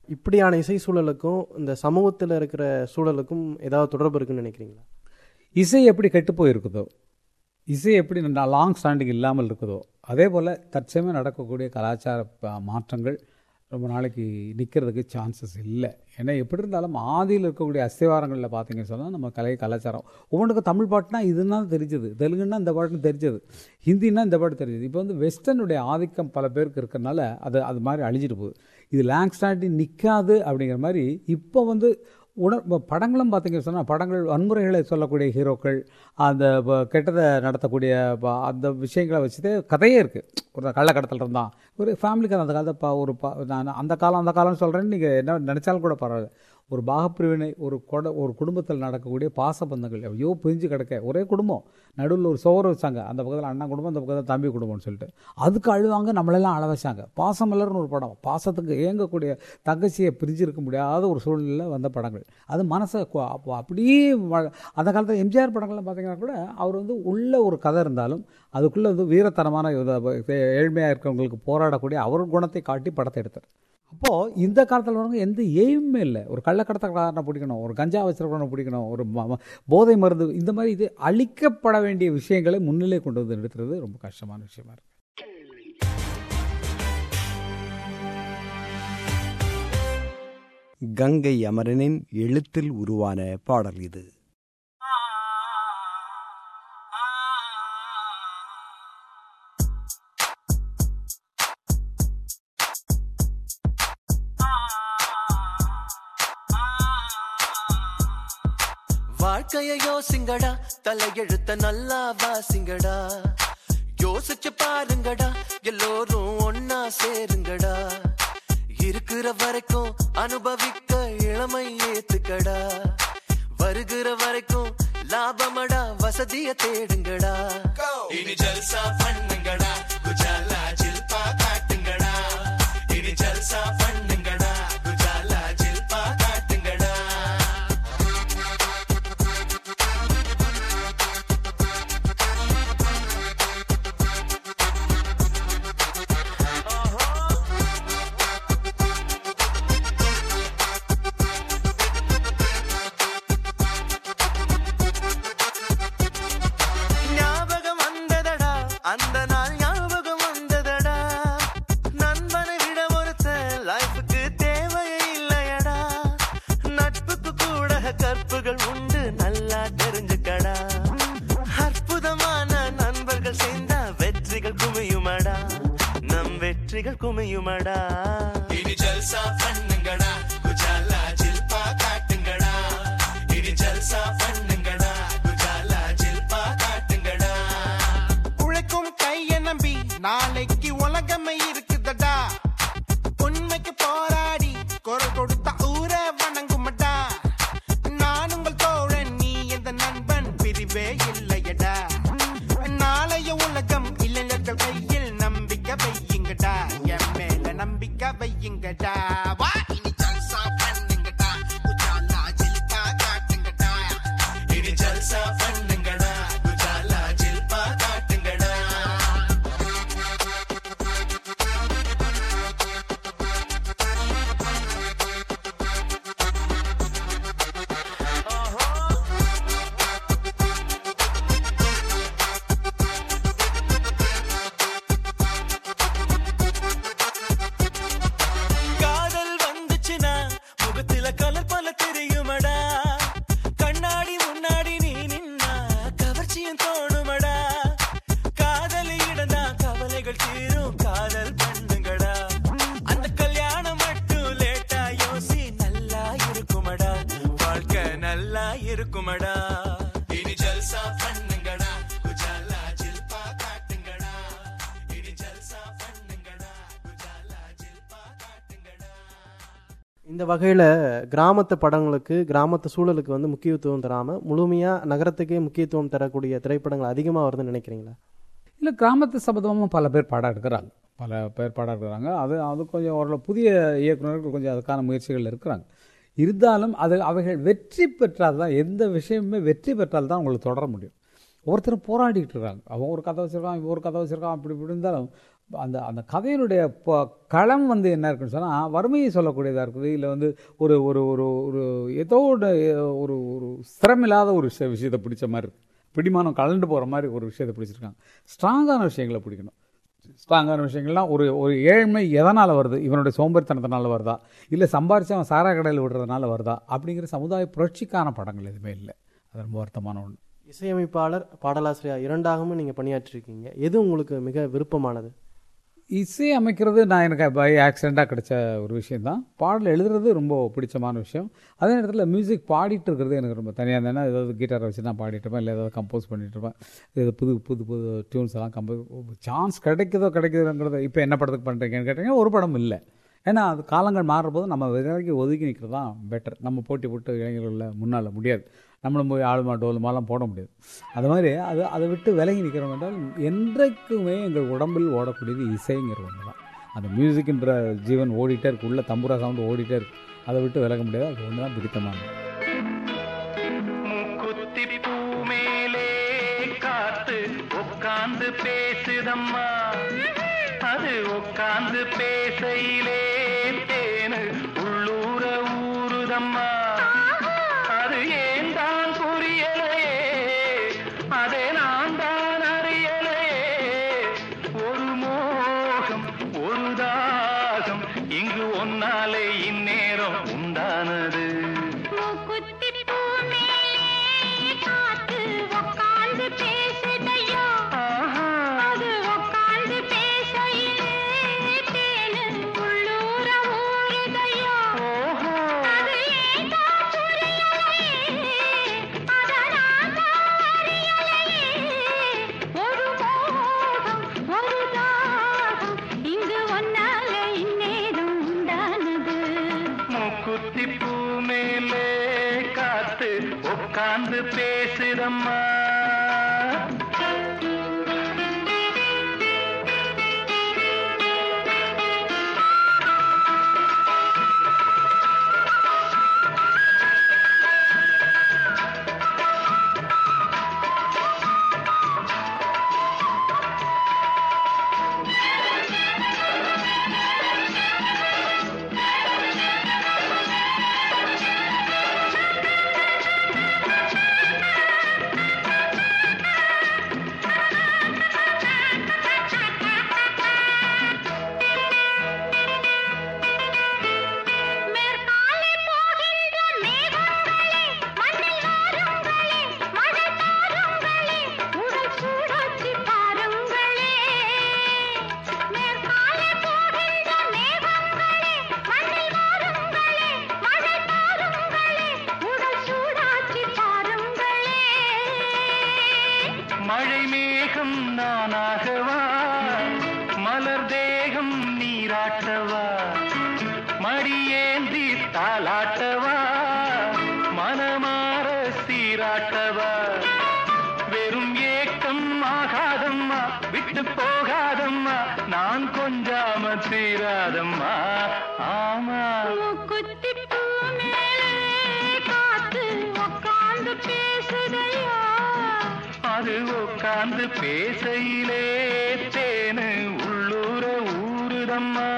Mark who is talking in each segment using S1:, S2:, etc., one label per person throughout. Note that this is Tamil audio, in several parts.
S1: இப்படியான இசை சூழலுக்கும் இந்த சமூகத்தில் இருக்கிற சூழலுக்கும் ஏதாவது தொடர்பு இருக்குன்னு நினைக்கிறீங்களா
S2: இசை எப்படி கெட்டு போயிருக்குதோ இசை எப்படி லாங் ஸ்டாண்டிங் இல்லாமல் இருக்குதோ அதே போல் தற்சமயம் நடக்கக்கூடிய கலாச்சார ப- மாற்றங்கள் ரொம்ப நாளைக்கு நிற்கிறதுக்கு சான்சஸ் இல்லை ஏன்னா எப்படி இருந்தாலும் ஆதியில் இருக்கக்கூடிய அஸ்திவாரங்களில் பார்த்தீங்கன்னு சொன்னால் நம்ம கலை கலாச்சாரம் ஒவ்வொன்றுக்கும் தமிழ் பாட்டுனா இதுன்னா தெரிஞ்சது தெலுங்குன்னா இந்த பாட்டுன்னு தெரிஞ்சது ஹிந்தின்னா இந்த பாட்டு தெரிஞ்சது இப்போ வந்து வெஸ்டர்னுடைய ஆதிக்கம் பல பேருக்கு இருக்கிறனால அது அது மாதிரி அழிஞ்சிட்டு போகுது இது லாங் ஸ்டாண்டிங் நிற்காது அப்படிங்கிற மாதிரி இப்போ வந்து உணர் இப்போ படங்களும் பார்த்தீங்கன்னு சொன்னால் படங்கள் வன்முறைகளை சொல்லக்கூடிய ஹீரோக்கள் அந்த ப- கெட்டதை நடத்தக்கூடிய ப- அந்த விஷயங்களை வச்சுட்டு கதையே இருக்குது ஒரு கள்ளக்கடத்தல் இருந்தான் ஒரு ஃபேமிலி கதை அந்த காலத்தை பா ஒரு பா நான் அந்த காலம் அந்த காலம்னு சொல்கிறேன்னு நீங்கள் என்ன நினச்சாலும் கூட பரவாயில்ல ஒரு பாகப்பிரிவினை ஒரு கொட ஒரு குடும்பத்தில் நடக்கக்கூடிய பாசபந்தங்கள் ஐயோ பிரிஞ்சு கிடக்க ஒரே குடும்பம் நடுவில் ஒரு சோறு வச்சாங்க அந்த பக்கத்தில் அண்ணா குடும்பம் அந்த பக்கத்தில் தம்பி குடும்பம்னு சொல்லிட்டு அதுக்கு அழுவாங்க நம்மளெல்லாம் அழ வச்சாங்க பாசமலர்னு ஒரு படம் பாசத்துக்கு ஏங்கக்கூடிய தங்கச்சியை பிரிஞ்சிருக்க முடியாத ஒரு சூழ்நிலை வந்த படங்கள் அது மனசை கொ- அப்போ அப்படியே வ- அந்த காலத்தில் எம்ஜிஆர் படங்கள்லாம் பார்த்தீங்கன்னா கூட அவர் வந்து உள்ள ஒரு கதை இருந்தாலும் அதுக்குள்ளே வந்து வீரத்தனமான ஏழ்மையாக இருக்கிறவங்களுக்கு போராடக்கூடிய அவர் குணத்தை காட்டி படத்தை எடுத்தார் அப்போது இந்த காலத்தில் வரவங்க எந்த எய்மே இல்லை ஒரு கள்ளக்கடத்தக்காரனை பிடிக்கணும் ஒரு கஞ்சா வச்சிருக்கிறவனை பிடிக்கணும் ஒரு ம- ம- போதை மருந்து இந்த மாதிரி இது அழிக்கப்பட வேண்டிய விஷயங்களை முன்னிலை கொண்டு வந்து நிறுத்துறது ரொம்ப கஷ்டமான விஷயமா இருக்கு
S3: கங்கை அமரனின் எழுத்தில் உருவான பாடல் இது
S4: வாழ்க்கைய யோசிங்கடா தலையெழுத்த நல்லா வாசிங்கடா யோசிச்சு பாருங்கடா எல்லோரும் ஒன்னா சேருங்கடா இருக்கிற வரைக்கும் அனுபவிக்க இளமை ஏத்துக்கடா வருகிற வரைக்கும் லாபமடா வசதிய தேடுங்கடா இனி ஜல்சா பண்ணுங்கடா குஜாலா ஜில்பா காட்டுங்கடா இனி ஜல்சா பண்ணுங்கடா குஜாலா ஜில்பா காட்டுங்கடா ஞாபகம் வந்ததடா அந்த நாள் ஞாபகம் வந்ததடா நண்பனை விட ஒருத்த லைஃபுக்கு தேவையே இல்லையடா நட்புக்கு கூட கற்புகள் உண்டு நல்லா தெரிஞ்சுக்கடா அற்புதமான நண்பர்கள் சேர்ந்தா வெற்றிகள் குமியுமடா நம் வெற்றிகள் குமியுமடா இனி ஜல்சா பண்ணுங்கடா குஜாலா ஜில்பா காட்டுங்கடா இனி ஜல்சா பண்ணுங்கடா குஜாலா ஜில்பா காட்டுங்கடா
S5: உழைக்கும் கைய நம்பி நாளைக்கு உலகமே இருக்குதடா உண்மைக்கு போராடி குரல் கொடுத்த ஊர வணங்குமடா நான் உங்கள் தோழன் நீ எந்த நண்பன் பிரிவே இல்லையடா நாளைய உலகம் இளைஞர்கள் கையில் நம்பிக்கை வையுங்கடா என் மேல நம்பிக்கை வையுங்கடா வா இனி ஜல்சா பண்ணுங்கடா உஜாலா ஜில்பா காட்டுங்கடா
S4: இனி ஜல்சா பண்ணுங்கடா குஜாலா ஜில்பா காட்டுங்கடா காதல் வந்துச்சுன்னா முகத்தில கலர் பல தெரியுமடா கண்ணாடி முன்னாடி நீ நின்னா கவர்ச்சியும் தோணுமடா காதல் இடந்தா கவலைகள் தீரும் காதல் பண்ணுங்கடா அந்த கல்யாணம் மட்டும் லேட்டா யோசி நல்லா இருக்குமடா வாழ்க்கை நல்லா இருக்குமடா இனி ஜல்சா பண்ணுங்கடா குஜாலா ஜில்பா காட்டுங்கடா இனி ஜல்சா பண்ணுங்கடா குஜாலா ஜில்பா காட்டுங்கடா
S1: இந்த வகையில் கிராமத்து படங்களுக்கு கிராமத்து சூழலுக்கு வந்து முக்கியத்துவம் தராமல் முழுமையாக நகரத்துக்கே முக்கியத்துவம் தரக்கூடிய திரைப்படங்கள் அதிகமாக வருதுன்னு நினைக்கிறீங்களா
S2: இல்லை கிராமத்து சம்பந்தமாக பல பேர் பாடம் எடுக்கிறாங்க பல பேர் பாடம் எடுக்கிறாங்க அது அது கொஞ்சம் ஓரளவு புதிய இயக்குநர்கள் கொஞ்சம் அதுக்கான முயற்சிகள் இருக்கிறாங்க இருந்தாலும் அது அவைகள் வெற்றி பெற்றால் தான் எந்த விஷயமுமே வெற்றி பெற்றால் தான் உங்களுக்கு தொடர முடியும் ஒருத்தர் போராடிட்டு இருக்காங்க அவன் ஒரு கதை வச்சிருக்கான் இவன் ஒரு கதை வச்சிருக்கான் அப்படி இப்படி இருந்தாலும் அந்த அந்த கதையினுடைய ப- களம் வந்து என்ன இருக்குன்னு சொன்னால் வறுமையை சொல்லக்கூடியதாக இருக்குது இல்லை வந்து ஒரு ஒரு ஒரு ஒரு ஏதோ ஒரு ஒரு ஒரு ஸ்திரமில்லாத ஒரு விஷய விஷயத்தை பிடிச்ச மாதிரி இருக்கு பிடிமானம் கலண்டு போகிற மாதிரி ஒரு விஷயத்தை பிடிச்சிருக்காங்க ஸ்ட்ராங்கான விஷயங்களை பிடிக்கணும் ஸ்ட்ராங்கான விஷயங்கள்லாம் ஒரு ஒரு ஏழ்மை எதனால் வருது இவனுடைய சோம்பேறித்தனத்தினால வருதா இல்லை சம்பாரிச்சு அவன் சாரா கடையில் விடுறதுனால வருதா அப்படிங்கிற சமுதாய புரட்சிக்கான படங்கள் எதுவுமே இல்லை அது ரொம்ப வருத்தமான ஒன்று
S1: இசையமைப்பாளர் பாடலாசிரியர் இரண்டாகவும் நீங்கள் பணியாற்றிருக்கீங்க எது உங்களுக்கு மிக விருப்பமானது
S2: இசை அமைக்கிறது நான் எனக்கு பை ஆக்சிடெண்ட்டாக கிடைச்ச ஒரு விஷயந்தான் பாடல் எழுதுறது ரொம்ப பிடிச்சமான விஷயம் அதே நேரத்தில் மியூசிக் பாடிட்டு இருக்கிறது எனக்கு ரொம்ப தனியாக இருந்தேன்னா ஏதாவது கீட்டாரை வச்சு நான் பாடிட்டு இருப்பேன் இல்லை ஏதாவது கம்போஸ் பண்ணிட்டு இருப்பேன் இது புது புது புது டியூன்ஸ் எல்லாம் கம்போஸ் சான்ஸ் கிடைக்குதோ கிடைக்குதுங்கிறத இப்போ என்ன படத்துக்கு பண்ணுறீங்கன்னு கேட்டீங்கன்னா ஒரு படம் இல்லை ஏன்னா அது காலங்கள் மாறும்போது நம்ம விலகி ஒதுக்கி நிற்கிறது தான் பெட்டர் நம்ம போட்டி போட்டு இளைஞர்களில் முன்னால் முடியாது நம்மளும் போய் ஆளுமா டோலுமாலாம் போட முடியாது அது மாதிரி அது அதை விட்டு விலகி நிற்கிறோம் என்றால் என்றைக்குமே எங்கள் உடம்பில் ஓடக்கூடியது இசைங்கிற ஒன்று தான் அந்த மியூசிக்ன்ற ஜீவன் ஓடிட்டே இருக்கு உள்ள தம்புரா சவுண்டு ஓடிட்டே இருக்கு அதை விட்டு விலக முடியாது அது ஒன்று தான் பிடித்தமானது
S4: மூக்குத்தி பூ மேலே காத்து உட்கார்ந்து பேசுதம்மா அது உட்கார்ந்து பேசையிலே தேனு உள்ளூர ஊறுதம்மா அது ஏன் தான் புரியலையே அதை நான் தான் அறியலையே ஒரு மோகம் ஒரு தாகம் இங்கு ஒன்னாலே இந்நேரம் உண்டானது
S6: மூக்குத்தி பூ மேலே காத்து உக்காந்து பேசுதையோ அது உக்காந்து பேசையிலே தேனு உள்ளூர ஊறுதையோ அது ஏதான் புரியலையே அத நான் தான் அறியலையே ஒரு மோகம் ஒரு தாகம் இங்கு ஒன்னால இந்நேரம் உண்டானது
S4: மூக்குத்தி பூ மேலே காத்து உட்கார்ந்து பேசுதம்மா
S6: மேற்காலே போகின்ற மேகங்களே மண்ணில் வாருங்களே மழை தாருங்களே உடல் சூடாச்சி பாருங்களே மேற்காலே போகின்ற மேகங்களே மண்ணில் வாருங்களே மழை தாருங்களே உடல் சூடாச்சி பாருங்களே
S4: மழை மேகம் நானாகவா மலர் தேகம் நீராட்டவா மடியேந்தி தாளாட்டவா மனமாற சீராட்டவா வெறும் ஏக்கம் ஆகாதம்மா விட்டு போகாதம்மா நான் கொஞ்சாம தீராதம்மா ஆமா
S6: மூக்குத்தி பூ மேலே காத்து உக்காந்து பேசுதையா
S4: அது உட்கார்ந்து பேசையிலே தேனு உள்ளூர ஊறுதம்மா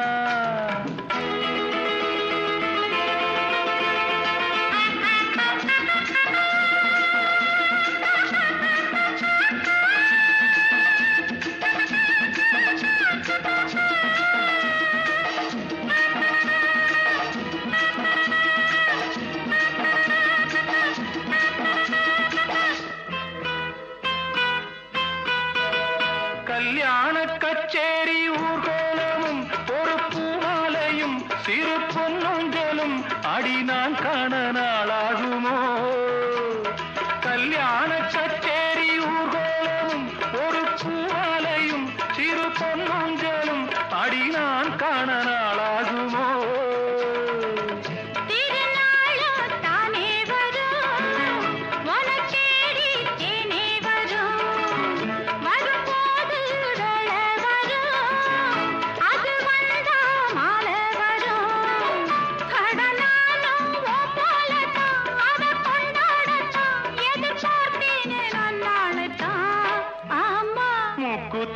S4: கல்யாண கச்சேரி ஊர்கோலமும் ஒரு பூமாலையும் சிறு பொன்னொஞ்சலும் அடி நான் காண நாளாகுமோ கல்யாண கச்சேரி ஊர்கோலமும் ஒரு பூமாலையும் சிறு பொன்னொஞ்சலும் அடி நான் காண நாளாகுமோ
S6: திருநாளோ தானே வரும் உனக்கேடி தேனே வரும் வரும்போது வேளை வரும் அது வந்தா மாலை வரும் கடனாலும் ஓ போலத்தான் அதை கொண்டாடத்தான் எதிர்பார்த்தேனே நான் நாளை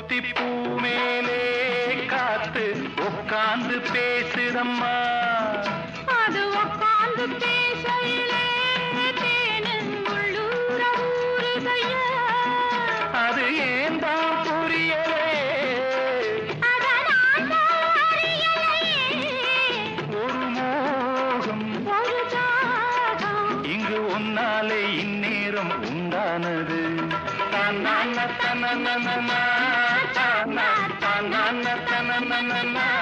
S4: செம்பருத்தி பூ மேலே காத்து உட்கார்ந்து பேசுதம்மா
S6: அது உட்கார்ந்து பேசையிலே தேனு உள்ளூர ஊறுதையா
S4: அது ஏன் தான் புரியலே
S6: அத நான் தான் அறியலையே
S4: ஒரு மோகம்
S6: ஒரு தாகம்
S4: இங்கு உன்னாலே இந்நேரம் உண்டானது தன்னான தனனனனா, தானா, தானான தனனனனா.